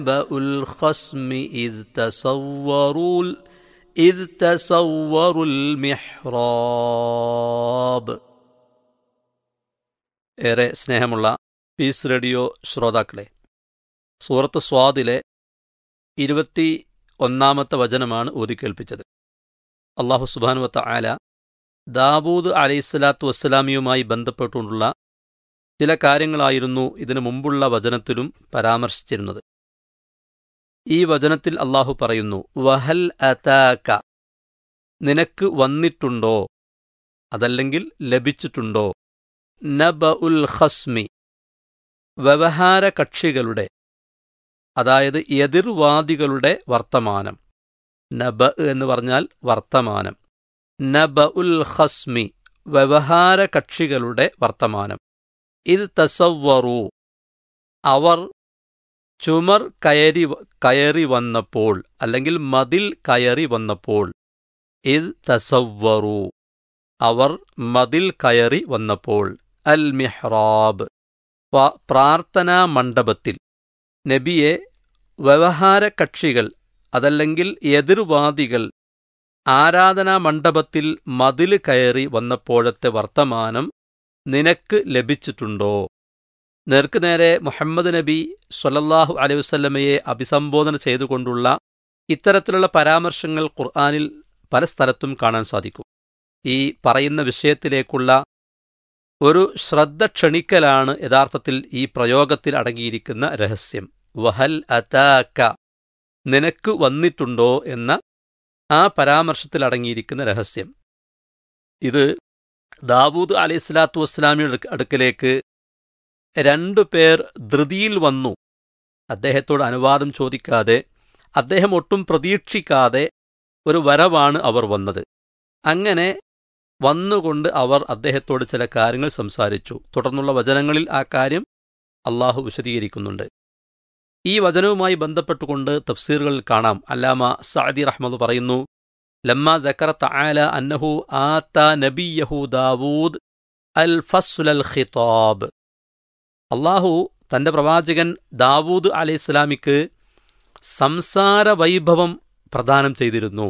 نبأ الخصم إذ تصوروا ال- إذ تصوروا المحراب ഏറെ സ്നേഹമുള്ള piece radio ശ്രോതാക്കളെ സൂറത്ത് സ്വാദിലെ ഇരുപത്തി ഒന്നാമത്തെ വചനമാണ് ഓതിക്കേൾപ്പിച്ചത് അള്ളാഹു സുബാനുവത്ത ആല ദാവൂദ് അലൈഹിസ്സലാത്തു വസ്സലാമിയുമായി ബന്ധപ്പെട്ടുകൊണ്ടുള്ള ചില കാര്യങ്ങളായിരുന്നു ഇതിനു മുമ്പുള്ള വചനത്തിലും പരാമർശിച്ചിരുന്നത് ഈ വചനത്തിൽ അള്ളാഹു പറയുന്നു വഹൽ അതാക നിനക്ക് വന്നിട്ടുണ്ടോ അതല്ലെങ്കിൽ ലഭിച്ചിട്ടുണ്ടോ നബ ഉൽ ഖസ്മി വ്യവഹാര കക്ഷികളുടെ അതായത് എതിർവാദികളുടെ വർത്തമാനം നബ എന്ന് പറഞ്ഞാൽ വർത്തമാനം നബ ഉൽ ഖസ്മി വ്യവഹാര കക്ഷികളുടെ വർത്തമാനം ഇത് തസവ്വറു അവർ ചുമർ കയറി വ- കയറി വന്നപ്പോൾ അല്ലെങ്കിൽ മതിൽ കയറി വന്നപ്പോൾ ഇത് തസവ്വറു അവർ മതിൽ കയറി വന്നപ്പോൾ അൽ മിഹ്റാബ് പ- പ്രാർത്ഥനാ മണ്ഡപത്തിൽ നബിയെ വ്യവഹാര കക്ഷികൾ അതല്ലെങ്കിൽ എതിർവാദികൾ ആരാധനാ മണ്ഡപത്തിൽ മതിൽ കയറി വന്നപ്പോഴത്തെ വർത്തമാനം നിനക്ക് ലഭിച്ചിട്ടുണ്ടോ നേർക്ക് നേരെ മുഹമ്മദ് നബി സ്വല്ലല്ലാഹു അലൈഹി വസല്ലമയെ അഭിസംബോധന ചെയ്തുകൊണ്ടുള്ള ഇത്തരത്തിലുള്ള പരാമർശങ്ങൾ ഖുർആനിൽ പല സ്ഥലത്തും കാണാൻ സാധിക്കും ഈ പറയുന്ന വിഷയത്തിലേക്കുള്ള ഒരു ശ്രദ്ധ ക്ഷണിക്കലാണ് യഥാർത്ഥത്തിൽ ഈ പ്രയോഗത്തിൽ അടങ്ങിയിരിക്കുന്ന രഹസ്യം വഹൽ അതാക്ക നിനക്ക് വന്നിട്ടുണ്ടോ എന്ന ആ പരാമർശത്തിൽ അടങ്ങിയിരിക്കുന്ന രഹസ്യം ഇത് ദാവൂദ് അലൈഹി സ്വലാത്തു വസ്സലാമിയുടെ അടുക്ക- അടുക്കലേക്ക് രണ്ടു പേർ ധൃതിയിൽ വന്നു അദ്ദേഹത്തോട് അനുവാദം ചോദിക്കാതെ അദ്ദേഹം ഒട്ടും പ്രതീക്ഷിക്കാതെ ഒരു വരവാണ് അവർ വന്നത് അങ്ങനെ വന്നുകൊണ്ട് അവർ അദ്ദേഹത്തോട് ചില കാര്യങ്ങൾ സംസാരിച്ചു തുടർന്നുള്ള വചനങ്ങളിൽ ആ കാര്യം അള്ളാഹു വിശദീകരിക്കുന്നുണ്ട് ഈ വചനവുമായി ബന്ധപ്പെട്ടുകൊണ്ട് തഫ്സീറുകളിൽ കാണാം അല്ലാമ സഅദി റഹ്മദ് പറയുന്നു ലമ്മ ദക്കറ തആല അന്നഹു ആത്ത നബിയഹു ദാവൂദ് അൽ ഫസ്ലൽ ഖിതാബ് അള്ളാഹു തന്റെ പ്രവാചകൻ ദാവൂദ് അലൈഹി ഇസ്ലാമിക്ക് സംസാര വൈഭവം പ്രദാനം ചെയ്തിരുന്നു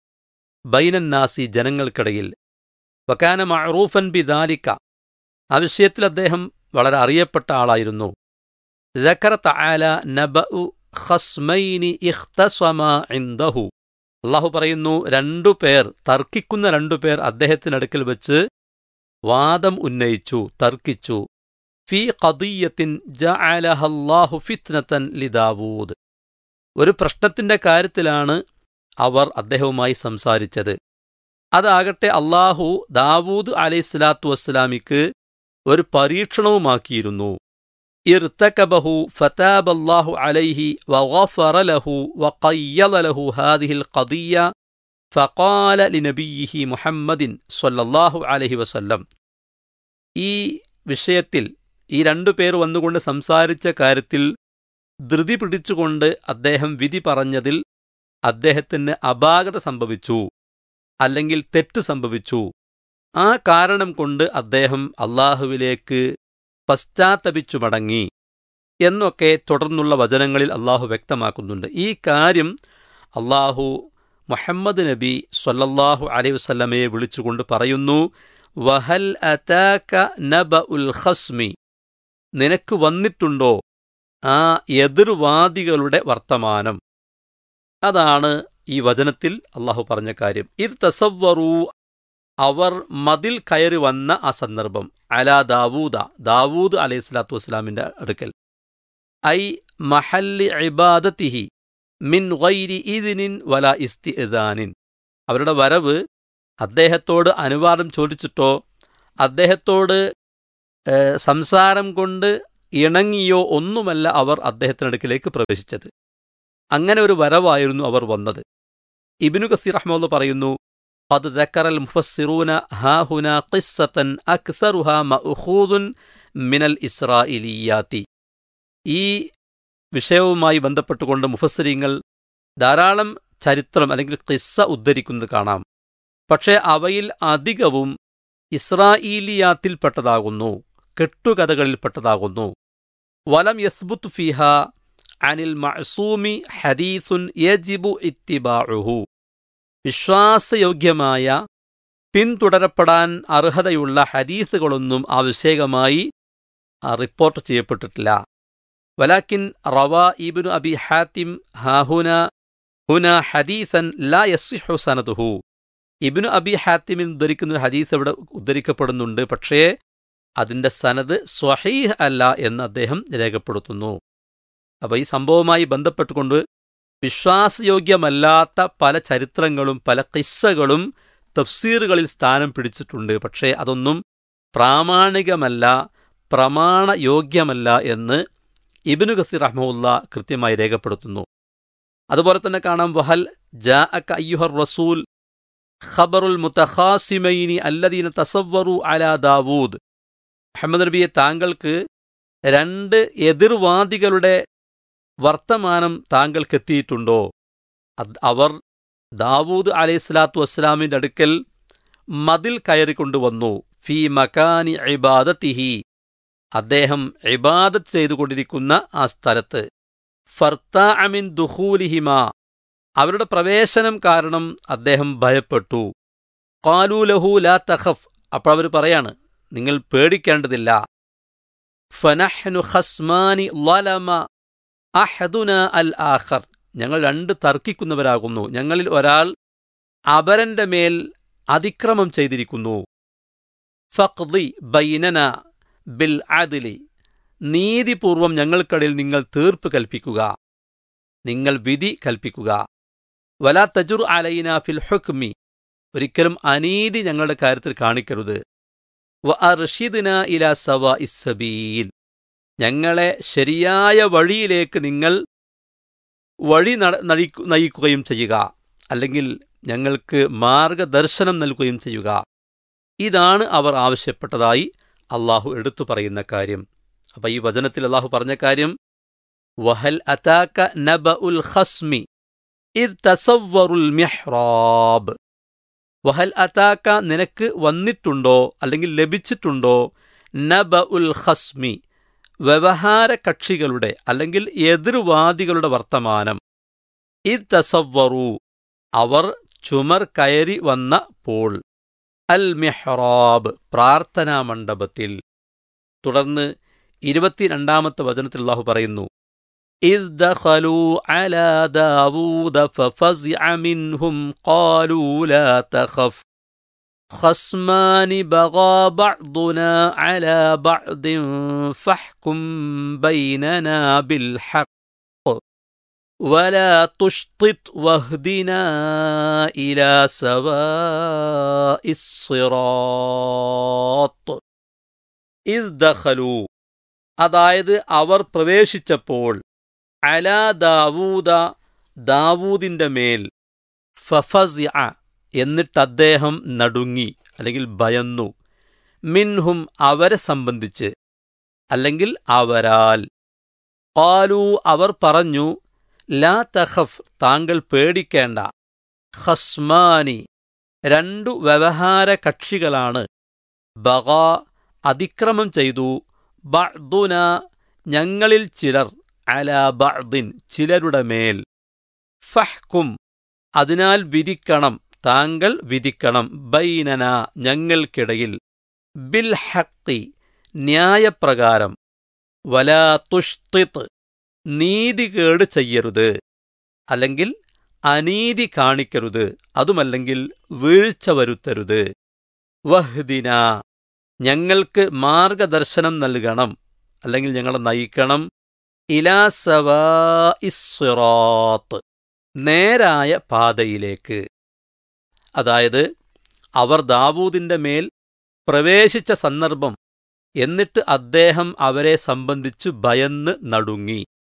ബൈനന്നാസി ജനങ്ങൾക്കിടയിൽ വക്കാന മഅറൂഫൻ ബിദാലിക്ക ആ വിഷയത്തിൽ അദ്ദേഹം വളരെ അറിയപ്പെട്ട ആളായിരുന്നു ذكر تعالى نبأ خصمين اختصما عنده അള്ളാഹു പറയുന്നു രണ്ടു പേർ തർക്കിക്കുന്ന രണ്ടു പേർ അദ്ദേഹത്തിനടുക്കൽ വെച്ച് വാദം ഉന്നയിച്ചു തർക്കിച്ചു ഫി ഖദിയത്തിൻ ജഅലഹല്ലാഹു ഫിത്നതൻ ലിദാവൂദ് ഒരു പ്രശ്നത്തിന്റെ കാര്യത്തിലാണ് അവർ അദ്ദേഹവുമായി സംസാരിച്ചത് അതാകട്ടെ അള്ളാഹു ദാവൂദ് അലൈഹിസ്സലാത്തു വസ്സലാമിക്ക് ഒരു പരീക്ഷണവുമാക്കിയിരുന്നു ارتكبه فتاب الله عليه وغفر له وقيض له هذه القضية فقال لنبيه محمد صلى الله عليه وسلم ഈ വിഷയത്തിൽ ഈ രണ്ടു പേർ വന്നുകൊണ്ട് സംസാരിച്ച കാര്യത്തിൽ ധൃതി പിടിച്ചുകൊണ്ട് അദ്ദേഹം വിധി പറഞ്ഞതിൽ അദ്ദേഹത്തിന് അപാകത സംഭവിച്ചു അല്ലെങ്കിൽ തെറ്റ് സംഭവിച്ചു ആ കാരണം കൊണ്ട് അദ്ദേഹം അള്ളാഹുവിലേക്ക് പശ്ചാത്തപിച്ചു മടങ്ങി എന്നൊക്കെ തുടർന്നുള്ള വചനങ്ങളിൽ അള്ളാഹു വ്യക്തമാക്കുന്നുണ്ട് ഈ കാര്യം അള്ളാഹു മുഹമ്മദ് നബി സ്വല്ലല്ലാഹു അലൈഹി വസല്ലമയെ വിളിച്ചുകൊണ്ട് പറയുന്നു വഹൽ അതാക നബ ഉൽ ഖസ്മി നിനക്ക് വന്നിട്ടുണ്ടോ ആ എതിർവാദികളുടെ വർത്തമാനം അതാണ് ഈ വചനത്തിൽ അള്ളാഹു പറഞ്ഞ കാര്യം ഇത് തസവ്വറൂ അവർ മതിൽ കയറി വന്ന ആ സന്ദർഭം അലാ ദാവൂദ ദാവൂദ് അലൈഹി സ്വലാത്തു വസ്സലാമിന്റെ അടുക്കൽ ഐ മഹല്ലി ഇബാദത്തിഹി മിൻ ഗൈരി ഇതിനിൻ വല ഇസ്തിഇദാനിൻ അവരുടെ വരവ് അദ്ദേഹത്തോട് അനുവാദം ചോദിച്ചിട്ടോ അദ്ദേഹത്തോട് ഏഹ്, സംസാരം കൊണ്ട് ഇണങ്ങിയോ ഒന്നുമല്ല അവർ അദ്ദേഹത്തിനടുക്കിലേക്ക് പ്രവേശിച്ചത് അങ്ങനെ ഒരു വരവായിരുന്നു അവർ വന്നത് ഇബിനു കസീർ റഹ്മുള്ള പറയുന്നു قد ذكر المفسرون ها هنا قصة أكثرها مأخوذ من الإسرائيليات ഈ വിഷയവുമായി ബന്ധപ്പെട്ടുകൊണ്ട് മുഫസ്സിരിങ്ങൾ ധാരാളം ചരിത്രം അല്ലെങ്കിൽ കിസ്സ ഉദ്ധരിക്കുന്നത് കാണാം പക്ഷേ അവയിൽ അധികവും ഇസ്രായേലിയാത്തിൽപ്പെട്ടതാകുന്നു കെട്ടുകഥകളിൽപ്പെട്ടതാകുന്നു വലം യസ്ബുത്ത് ഫിഹ അനിൽ മഅസൂമി ഹദീസുൻ യജിബു ഇത്തിബാഉഹു വിശ്വാസയോഗ്യമായ പിന്തുടരപ്പെടാൻ അർഹതയുള്ള ഹദീസുകളൊന്നും ആവശ്യകമായി ആ, റിപ്പോർട്ട് ചെയ്യപ്പെട്ടിട്ടില്ല വലാക്കിൻ റവ ഇബ്നു അബി ഹാത്തിം ഹാഹുന ഹുന ഹദീസൻ ലാ യസ്സിഹു സനദുഹു ഇബ്നു അബി ഹാത്തിമിൽ ഉദ്ധരിക്കുന്ന ഒരു ഹദീസ് ഇവിടെ ഉദ്ധരിക്കപ്പെടുന്നുണ്ട് പക്ഷേ അതിന്റെ സനത് സ്വഹീഹ് അല്ല എന്ന് അദ്ദേഹം രേഖപ്പെടുത്തുന്നു അപ്പോൾ ഈ സംഭവവുമായി ബന്ധപ്പെട്ടുകൊണ്ട് വിശ്വാസയോഗ്യമല്ലാത്ത പല ചരിത്രങ്ങളും പല കിസ്സകളും തഫ്സീറുകളിൽ സ്ഥാനം പിടിച്ചിട്ടുണ്ട് പക്ഷേ അതൊന്നും പ്രാമാണികമല്ല പ്രമാണയോഗ്യമല്ല എന്ന് ഇബിനു ഗസീർ റഹ്മുല്ല കൃത്യമായി രേഖപ്പെടുത്തുന്നു അതുപോലെ തന്നെ കാണാം വഹൽ ജാ അക്ക അയ്യുഹർ റസൂൽ ഖബറുൽ മുത്തഖാസിമൈനി അല്ലദീന തസവ്വറു അലാ ദാവൂദ് മുഹമ്മദ് നബിയെ താങ്കൾക്ക് രണ്ട് എതിർവാദികളുടെ വർത്തമാനം താങ്കൾക്ക് എത്തിയിട്ടുണ്ടോ അത് അവർ ദാവൂദ് അലൈഹി സ്വലാത്തു വസ്സലാമിൻ്റെ അടുക്കൽ മതിൽ കയറിക്കൊണ്ടുവന്നു ഫി മക്കാനി ഇബാദത്തിഹി അദ്ദേഹം ഇബാദത്ത് ചെയ്തുകൊണ്ടിരിക്കുന്ന ആ സ്ഥലത്ത് ഫർത്ത അമിൻ ദുഹൂലിഹിമ അവരുടെ പ്രവേശനം കാരണം അദ്ദേഹം ഭയപ്പെട്ടു കാലൂലഹു ലാ തഖഫ് അപ്പോൾ അവർ പറയാണ് നിങ്ങൾ പേടിക്കേണ്ടതില്ല ഫനഹ്നു ഖസ്മാനി ലലമ അഹദുന അൽ ആഖർ ഞങ്ങൾ രണ്ട് തർക്കിക്കുന്നവരാകുന്നു ഞങ്ങളിൽ ഒരാൾ അപരന്റെ മേൽ അതിക്രമം ചെയ്തിരിക്കുന്നു ഫഖ്ദി ബൈനന ബിൽ അദിലി നീതിപൂർവം ഞങ്ങൾക്കിടയിൽ നിങ്ങൾ തീർപ്പ് കൽപ്പിക്കുക നിങ്ങൾ വിധി കൽപ്പിക്കുക വലാ തജുർ അലൈന ഫിൽ ഹുക്മി ഒരിക്കലും അനീതി ഞങ്ങളുടെ കാര്യത്തിൽ കാണിക്കരുത് വ അർഷിദ്ന ഇല സവ ഇസ്സബീൽ ഞങ്ങളെ ശരിയായ വഴിയിലേക്ക് നിങ്ങൾ വഴി നട- നയിക്കു- നയിക്കുകയും ചെയ്യുക അല്ലെങ്കിൽ ഞങ്ങൾക്ക് മാർഗദർശനം നൽകുകയും ചെയ്യുക ഇതാണ് അവർ ആവശ്യപ്പെട്ടതായി അള്ളാഹു എടുത്തു പറയുന്ന കാര്യം അപ്പൊ ഈ വചനത്തിൽ അള്ളാഹു പറഞ്ഞ കാര്യം വഹൽ അതാക നബ ഉൽ ഖസ്മി ഇദ് തസവ്വറുൽ മിഹ്റാബ് വഹൽ അതാക നിനക്ക് വന്നിട്ടുണ്ടോ അല്ലെങ്കിൽ ലഭിച്ചിട്ടുണ്ടോ നബ ഉൽ ഖസ്മി വ്യവഹാര കക്ഷികളുടെ അല്ലെങ്കിൽ എതിർവാദികളുടെ വർത്തമാനം ഇദ് തസവ്വറു അവർ ചുമർ കയറി വന്ന പോൾ അൽ മിഹ്റാബ് പ്രാർത്ഥനാ മണ്ഡപത്തിൽ തുടർന്ന് ഇരുപത്തിരണ്ടാമത്തെ വചനത്തിൽ അള്ളാഹു പറയുന്നു إذ دخلوا على داوود ففزع منهم قالوا لا تخف خصمان بغى بعضنا على بعض فاحكم بيننا بالحق ولا تشطط واهدنا إلى سواء الصراط إذ دخلوا അതായത് അവർ പ്രവേശിച്ചപ്പോൾ അലാ ദാവൂദ ദാവൂദിന്റെ മേൽ ഫഫസിഅ എന്നിട്ട് അദ്ദേഹം നടുങ്ങി അല്ലെങ്കിൽ ഭയന്നു മിൻഹും അവരെ സംബന്ധിച്ച് അല്ലെങ്കിൽ അവരാൽ പാലു അവർ പറഞ്ഞു ലാ തഖഫ് താങ്കൾ പേടിക്കേണ്ട ഖസ്മാനി രണ്ടു വ്യവഹാര കക്ഷികളാണ് ബഗ അതിക്രമം ചെയ്തു ബഅ്ദുന ഞങ്ങളിൽ ചിലർ അല ബഅ്ദിൻ ചിലരുടെ മേൽ ഫഹ്കും അതിനാൽ വിധിക്കണം താങ്കൾ വിധിക്കണം ബൈനന ഞങ്ങൾക്കിടയിൽ ബിൽ ഹക്കി ന്യായപ്രകാരം വലാ തുഷ്തിത്ത് നീതികേട് ചെയ്യരുത് അല്ലെങ്കിൽ അനീതി കാണിക്കരുത് അതുമല്ലെങ്കിൽ വീഴ്ച വരുത്തരുത് വഹ്ദിന ഞങ്ങൾക്ക് മാർഗദർശനം നൽകണം അല്ലെങ്കിൽ ഞങ്ങളെ നയിക്കണം ഇലാ സവാ ഇസ്റാത്ത് നേരായ പാതയിലേക്ക് അതായത് അവർ ദാവൂദിന്റെ മേൽ പ്രവേശിച്ച സന്ദർഭം എന്നിട്ട് അദ്ദേഹം അവരെ സംബന്ധിച്ച് ഭയന്ന് നടുങ്ങി